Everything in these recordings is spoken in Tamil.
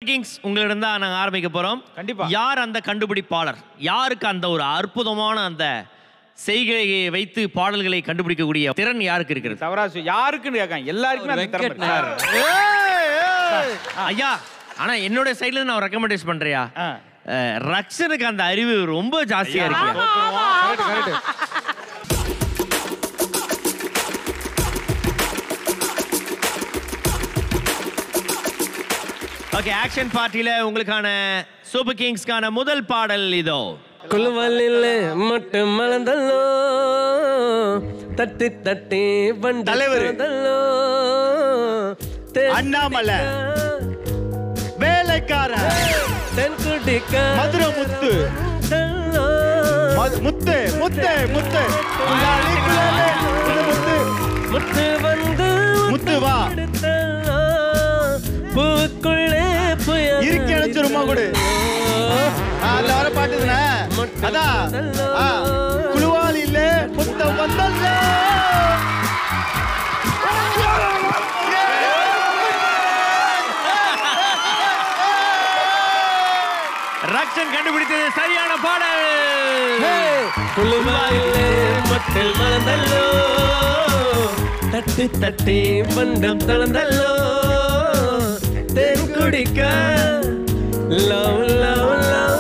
கிங்ஸ் உங்களிடம் தான் நாங்கள் ஆரம்பிக்க போறோம் கண்டிப்பா. யார் அந்த கண்டுபிடிப்பாளர் யாருக்கு அந்த ஒரு அற்புதமான அந்த செய்கையை வைத்து பாடல்களை கண்டுபிடிக்கக்கூடிய திறன் யாருக்கு இருக்கிறது தவறா சொல் யாருக்குன்னு கேட்காங்க எல்லாருக்குமே அந்த திறமை இருக்கு. வெங்கட் ஐயா ஆனா என்னோட சைடுல இருந்து நான் ரெக்கமெண்டேஷன் பண்றியா ஆ. அஹ், ரக்ஷனுக்கு அந்த அறிவு ரொம்ப ஜாஸ்தியா இருக்கு Correct, correct. ஓகே ஆக்ஷன் பார்ட்டில உங்களுக்கான சூப்பர் கிங்ஸ்க்கான முதல் பாடல் இதோ குழுவலில் மட்டும் மலர்ந்தல்லோ தட்டி தட்டி வண்டி தலைவரு. திறந்தல்லோ. அண்ணாமலை. வேலைக்காரன் தென் குடிக்க மதுரை முத்து. தல்லோ. மது- முத்து முத்து முத்து குலாலி, குலாலி, முத்து, முத்து முத்து வந்து முத்து வா தல்லோ. பூக்குள்ளே புயல் இறுக்கி அணைச்சு சும்மா கொடு. ஆ, அதுல வர பாட்டுதுனே அதான் ஆ, குழுவாலியில புத்தம் வந்தல்ல ரக்ஷன் கண்டுபிடித்தது சரியான பாடல் புழுவாயிலே மட்டில் மலர்ந்தல்லோ தட்டி தட்டி பண்டம் தளர்ந்தல்லோ தேன் குடிக்க லவ் லவ் லவ்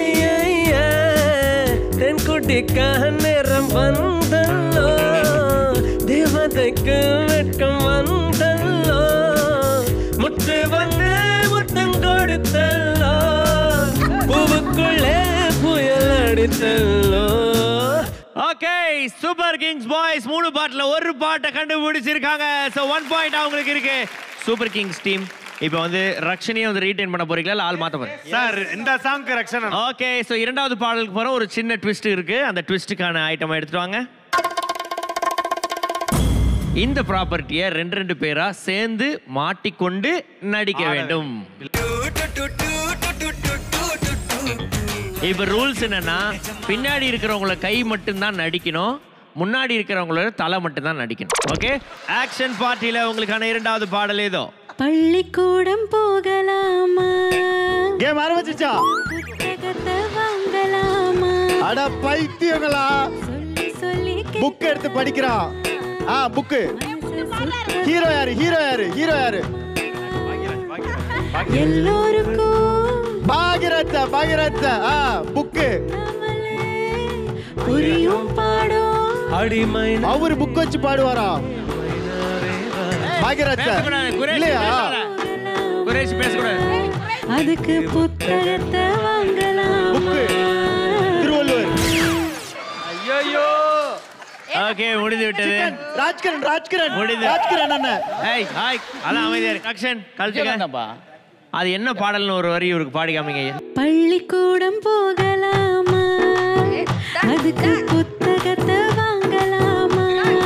தேன் குடிக்க நேரம் வந்தல்லோ தேவதைக்கு வெட்கம் வந்தல்லோ முட்டு வந்து முத்தம் கொடுத்தல்லோ பூவுக்குள்ளே புயல் அடித்தல்லோ ஓகே சூப்பர் கிங்ஸ் பாய்ஸ் மூணு பாட்டுல ஒரு பாட்டை கண்டுபிடிச்சிருக்காங்க சோ ஒன் பாயிண்ட் அவங்களுக்கு இருக்கு சூப்பர் கிங்ஸ் டீம் இப்போ வந்து ரக்ஷனையும் வந்து ரீடைன் பண்ண போறீங்களா இல்ல ஆள் மாத்த போறீங்க சார் இந்த சாங்க்கு ரக்ஷன் ஓகே சோ இரண்டாவது பாடலுக்கு போறோம் ஒரு சின்ன ட்விஸ்ட் இருக்கு அந்த ட்விஸ்ட்டுக்கான ஐட்டம் எடுத்துட்டு வாங்க இந்த ப்ராப்பர்ட்டியை ரெண்டு ரெண்டு பேரா சேர்ந்து மாட்டிக்கொண்டு நடிக்க வேண்டும் இப்ப ரூல்ஸ் என்னன்னா பின்னாடி இருக்கிறவங்கள கை மட்டும்தான் நடிக்கணும் முன்னாடி இருக்கிறவங்களோட தலை மட்டும்தான் நடிக்கணும் ஓகே ஆக்ஷன் பார்ட்டில உங்களுக்கான இரண்டாவது பாடல் ஏதோ பள்ளிக்கூடம் போகலாமா கேம் ஆரம்பிச்சிச்சா புத்தகத்தை வாங்கலாமா அட பைத்தியங்களா சொல்லி சொல்லி புக் எடுத்து படிக்கிறான் ஆ புக்கு கேட்க ஹீரோ யாரு ஹீரோ யாரு ஹீரோ யாரு எல்லோருக்கும் பாகிரத்த பாகிரத்த ஆ புக்கு நம்மளே புரியும் பாடம் அடிமை அவரு புக் வச்சு பாடுவாரா பாகிரத்த பேசக்கூடாது குரேஷ் இல்லையா பேசக்கூடாது. குரேஷ் பேசக்கூடாது அதுக்கு புத்தகத்தை வாங்கலாமா புக்கு திருவள்ளுவர் ஐயோ ஓகே முடிந்து விட்டது ராஜ்கிரண் ராஜ்கிரண் முடிந்து. ராஜ்கிரண் அண்ணன் ஏய் ஹாய் அதான் அமைதியா இரு ஆக்ஷன் கழுத்துக்க விஜயகாந்தப்பா அது என்ன பாடல்னு ஒரு வரி இவருக்கு பாடி காமிங்க ஐயா பள்ளிக்கூடம் போகலாமா அதுக்கு புத்தகத்தை வாங்கலாமா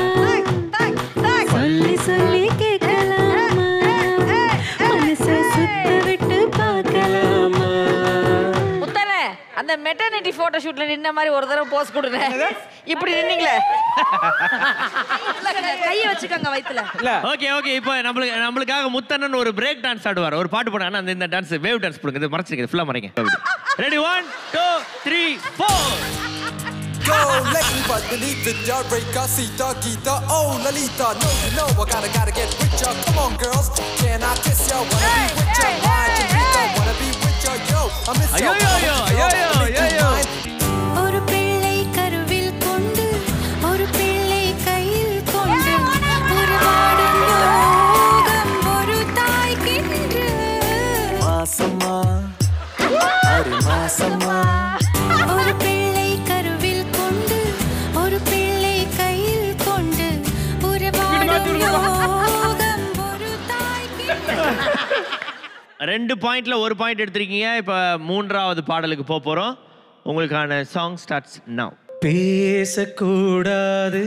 சொல்லி சொல்லி கேட்கலாமா மனச சுத்த விட்டு பார்க்கலாமா முத்தனே அந்த மெட்டர்னிட்டி போட்டோ ஷூட்ல நின்ன மாதிரி ஒரு தடவை போஸ் கொடுங்க இப்படி நின்னீங்களே கைய வச்சுக்கோங்க வயித்துல இல்ல ஓகே ஓகே இப்போ நம்மளுக்கு நம்மளுக்காக முத்தண்ணன் ஒரு பிரேக் டான்ஸ் ஆடுவார் ஒரு பாட்டு போடாங்க அந்த இந்த டான்ஸ் வேவ் டான்ஸ் போடுங்க இது மறைச்சிருக்கு ஃபுல்லா மறைங்க ready one two three four Yo, let me but beneath the Eureka, Sita, Gita, oh Lalita. No, you know I gotta gotta get with ya. Come on, girls, can I kiss ya? Wanna be with ya? Why, Chinita? Wanna be with ya? Yo, I miss ya. Ayo, yo, yo, yo, yo, yo, yo. ஒரு பிள்ளை கருவில் கொண்டு ஒரு பிள்ளை கையில் கொண்டு ஒரு வாடும் யோகம் ஒரு தாய்க்கின்று மாசம்மா அரு மாசம்மா ஒரு பிள்ளை கருவில் கொண்டு ஒரு பிள்ளை கையில் கொண்டு ஒரு வாடும் யோகம் ஒரு தாய்க்கின்று ரெண்டு பாயிண்ட்ல ஒரு பாயிண்ட் எடுத்திருக்கீங்க இப்போ மூன்றாவது பாடலுக்கு போக போறோம் உங்களுக்கான சாங் ஸ்டார்ட்ஸ் நவ் பேசக்கூடாது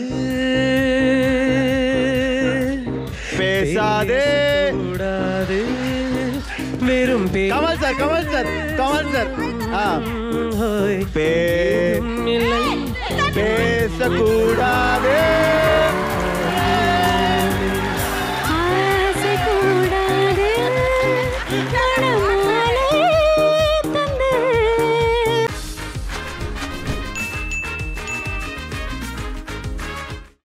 பேசாதே கூடாது வெறும் Kamal sir Kamal sir Kamal sir ஆ பேய் பே இல்லை பேசக்கூடாதே